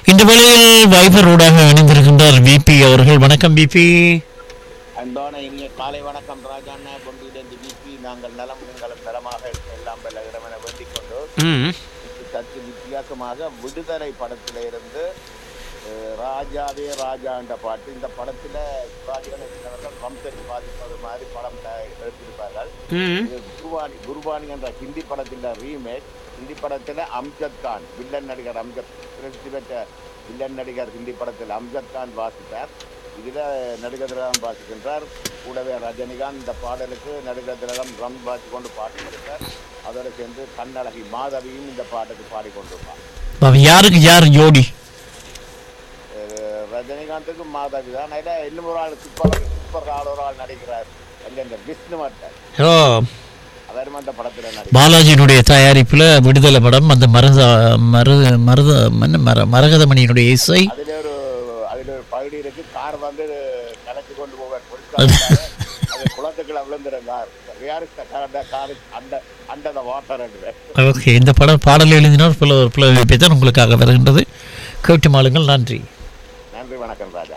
இந்த வேளையில் வைபர் ஊடாக இணைந்திருக்கின்றார் விபி அவர்கள் வணக்கம் விபி அன்பான இனிய காலை வணக்கம் ராஜாண்ணா பொண்டியிலிருந்து விபி நாங்கள் நலம் நீங்களும் நலமாக எல்லாம் வல்ல இறைவனை வேண்டிக் கொண்டு ம் சற்று வித்தியாசமாக விடுதலை படத்தில இருந்து அஹ், ராஜாவே ராஜா என்ற பாட்டு இந்த படத்துல சிவாஜிகணேசன் வம்சத்தை பாதிப்பது மாதிரி படம் த- எடுத்திருப்பார்கள் ம் இது குருவானி குருவானி என்ற ஹிந்தி படத்தின் ரீமேக் ஹிந்தி படத்துல அம்ஜத் கான் வில்லன் நடிகர் அம்ஜத் பிரசித்தி பெற்ற வில்லன் நடிகர் ஹிந்தி படத்தில் அம்ஜத் கான் வாசித்தார் இதில் நடிகர் திலகம் வாசிக்கின்றார் கூடவே ரஜினிகாந்த் இந்த பாடலுக்கு நடிகர் திலகம் ட்ரம் வாசி கொண்டு பாட்டு நடித்தார் அதோடு சேர்ந்து கண்ணழகி மாதவியும் இந்த பாட்டுக்கு பாடிக்கொண்டிருப்பார் அப்ப யாருக்கு யார் ஜோடி அஹ் ரஜினிகாந்துக்கு மாதவி தான் அதில் இன்னும் ஒரு ஆள் சூப்பர் சூப்பர் ஆள் ஒரு ஆள் நடிக்கிறார் அங்கே இந்த விஷ்ணு மட்டர் ஓ அவரும் அந்த படத்தில் நடிக்கிறார் பாலாஜியினுடைய தயாரிப்பில் விடுதலை படம் அந்த மருத மரு மருத என்ன மர மரகதமணியினுடைய இசை அதுல ஒரு அதுல ஒரு பகுதி இருக்கு கார் வந்து கலக்கி கொண்டு போவார் பொருட்கள் அது குளத்துக்குள்ள விழுந்துடும் கார் யாருக்கு கார் அந்த அந்த வாட்டர் ஓகே இந்த படம் பாடல் எழுதினார் புல புலவைப்பை தான் உங்களுக்காக வருகின்றது கேட்டு மாளுங்கள் நன்றி நன்றி வணக்கம் ராஜா